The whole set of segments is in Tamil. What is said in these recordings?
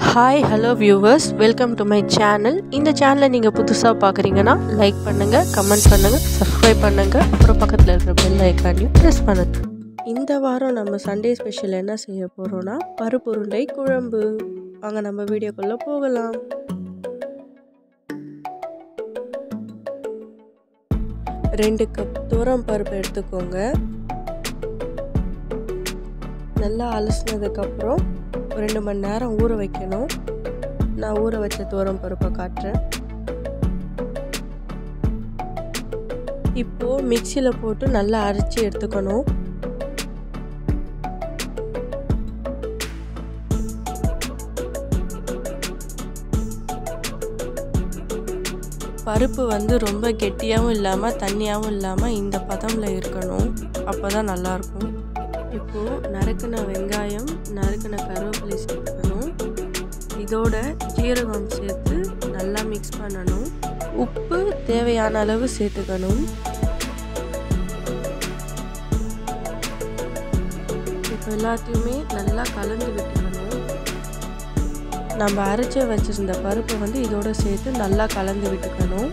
hi hello viewers welcome to my channel இந்த சேனலை நீங்கள் புதுசாக பார்க்குறீங்கன்னா லைக் பண்ணுங்கள் கமெண்ட் பண்ணுங்கள் சப்ஸ்கிரைப் பண்ணுங்கள் அப்புறம் பக்கத்தில் இருக்கிற பெல் ஐக்கானையும் ப்ரெஸ் பண்ணுங்கள் இந்த வாரம் நம்ம சண்டே ஸ்பெஷல் என்ன செய்ய போகிறோன்னா பருப்பு உருண்டை குழம்பு வாங்க நம்ம வீடியோக்குள்ளே போகலாம் ரெண்டு கப் தூரம் பருப்பு எடுத்துக்கோங்க நல்லா அலசினதுக்கப்புறம் ரெண்டு மணி நேரம் ஊற வைக்கணும் நான் ஊற வச்ச தூரம் பருப்பை காட்டுறேன் இப்போது மிக்சியில் போட்டு நல்லா அரைச்சி எடுத்துக்கணும் பருப்பு வந்து ரொம்ப கெட்டியாகவும் இல்லாமல் தண்ணியாகவும் இல்லாமல் இந்த பதமில் இருக்கணும் அப்போ தான் நல்லாயிருக்கும் இப்போது நறுக்கின வெங்காயம் நறுக்கின கருவேப்பிலை சேர்த்துக்கணும் இதோட ஜீரகம் சேர்த்து நல்லா மிக்ஸ் பண்ணணும் உப்பு தேவையான அளவு சேர்த்துக்கணும் இப்போ எல்லாத்தையுமே நல்லா கலந்து விட்டுக்கணும் நம்ம அரைச்சி வச்சிருந்த பருப்பை வந்து இதோட சேர்த்து நல்லா கலந்து விட்டுக்கணும்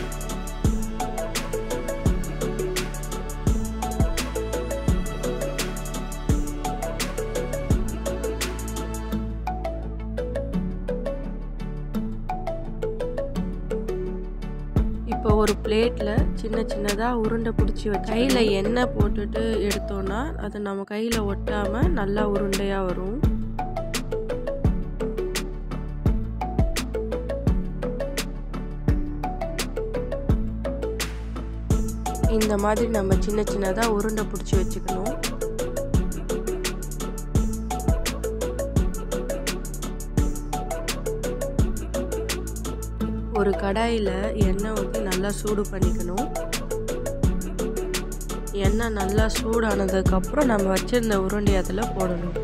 இப்போ ஒரு பிளேட்டில் சின்ன சின்னதாக உருண்டை பிடிச்சி வச்சு கையில் எண்ணெய் போட்டுட்டு எடுத்தோன்னா அது நம்ம கையில் ஒட்டாமல் நல்லா உருண்டையாக வரும் இந்த மாதிரி நம்ம சின்ன சின்னதாக உருண்டை பிடிச்சி வச்சுக்கணும் ஒரு கடாயில் எண்ணெய் ஊற்றி நல்லா சூடு பண்ணிக்கணும் எண்ணெய் நல்லா சூடானதுக்கப்புறம் நம்ம வச்சுருந்த உருண்டை அதில் போடணும்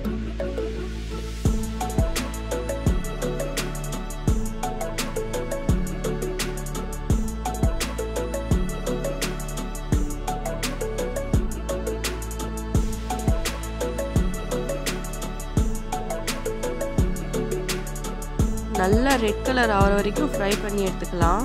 நல்லா ரெட் கலர் ஆகிற வரைக்கும் ஃப்ரை பண்ணி எடுத்துக்கலாம்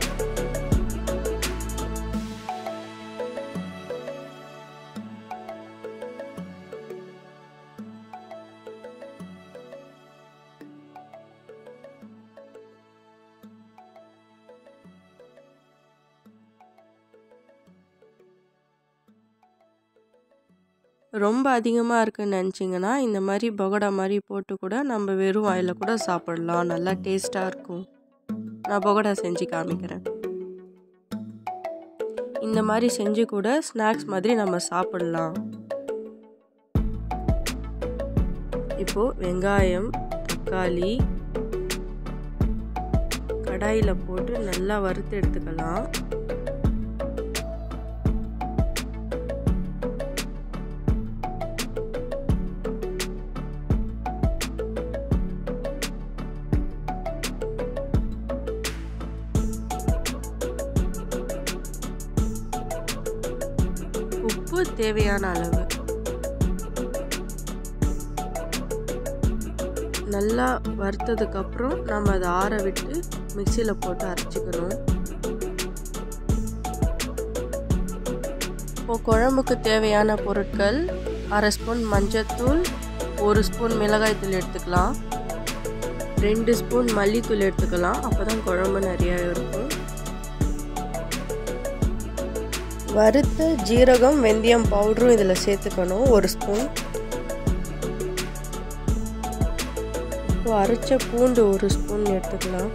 ரொம்ப அதிகமாக இருக்குன்னு நினச்சிங்கன்னா இந்த மாதிரி பகோடா மாதிரி போட்டு கூட நம்ம வெறும் வாயில் கூட சாப்பிடலாம் நல்லா டேஸ்ட்டாக இருக்கும் நான் பகோடா செஞ்சு காமிக்கிறேன் இந்த மாதிரி செஞ்சு கூட ஸ்நாக்ஸ் மாதிரி நம்ம சாப்பிடலாம் இப்போது வெங்காயம் தக்காளி கடாயில் போட்டு நல்லா வறுத்து எடுத்துக்கலாம் உப்பு தேவையான அளவு நல்லா வறுத்ததுக்கப்புறம் நம்ம அதை ஆற விட்டு மிக்சியில் போட்டு அரைச்சிக்கணும் இப்போது குழம்புக்கு தேவையான பொருட்கள் அரை ஸ்பூன் மஞ்சத்தூள் ஒரு ஸ்பூன் மிளகாய்த்தூள் எடுத்துக்கலாம் ரெண்டு ஸ்பூன் மல்லித்தூள் எடுத்துக்கலாம் அப்போ தான் குழம்பு நிறையா இருக்கும் வறுத்த ஜீரகம் வெந்தயம் பவுடரும் இதில் சேர்த்துக்கணும் ஒரு ஸ்பூன் இப்போ அரைச்ச பூண்டு ஒரு ஸ்பூன் எடுத்துக்கலாம்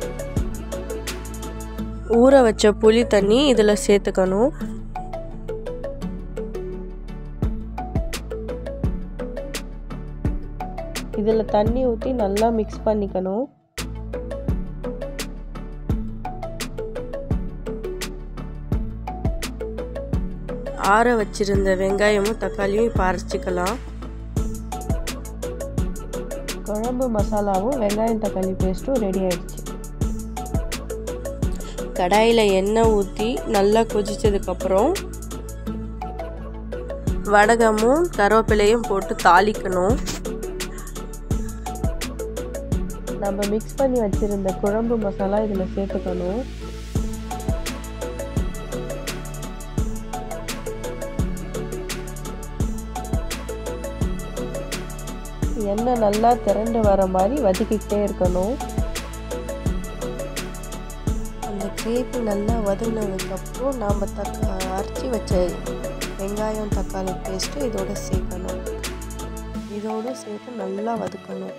ஊற வச்ச புளி தண்ணி இதில் சேர்த்துக்கணும் இதில் தண்ணி ஊற்றி நல்லா மிக்ஸ் பண்ணிக்கணும் ஆற வச்சிருந்த வெங்காயமும் தக்காளியும் இப்போ அரைச்சிக்கலாம் குழம்பு மசாலாவும் வெங்காயம் தக்காளி பேஸ்ட்டும் ரெடி ஆயிடுச்சு கடாயில் எண்ணெய் ஊற்றி நல்லா கொதிச்சதுக்கப்புறம் வடகமும் கருவேப்பிலையும் போட்டு தாளிக்கணும் நம்ம மிக்ஸ் பண்ணி வச்சுருந்த குழம்பு மசாலா இதில் சேர்த்துக்கணும் எண்ணெய் நல்லா திரண்டு வர மாதிரி வதக்கிக்கிட்டே இருக்கணும் அந்த கிரேவி நல்லா வதங்கினதுக்கப்புறம் நாம் தக்க அரைச்சி வச்ச வெங்காயம் தக்காளி பேஸ்ட்டு இதோட சேர்க்கணும் இதோடு சேர்த்து நல்லா வதக்கணும்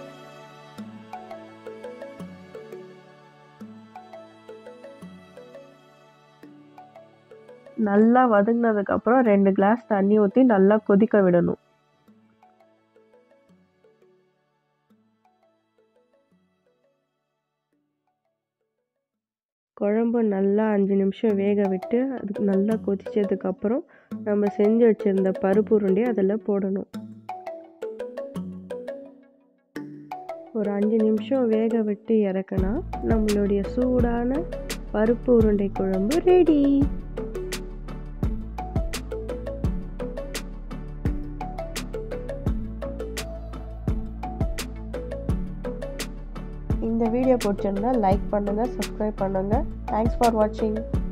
நல்லா வதங்கினதுக்கப்புறம் ரெண்டு கிளாஸ் தண்ணி ஊற்றி நல்லா கொதிக்க விடணும் குழம்பு நல்லா அஞ்சு நிமிஷம் வேக விட்டு அதுக்கு நல்லா கொதித்ததுக்கப்புறம் நம்ம செஞ்சு வச்சுருந்த பருப்பு உருண்டையை அதில் போடணும் ஒரு அஞ்சு நிமிஷம் வேக விட்டு இறக்குனா நம்மளுடைய சூடான பருப்பு உருண்டை குழம்பு ரெடி இந்த வீடியோ பிடிச்சிருந்தா லைக் பண்ணுங்கள் சப்ஸ்கிரைப் பண்ணுங்கள் தேங்க்ஸ் ஃபார் வாட்சிங்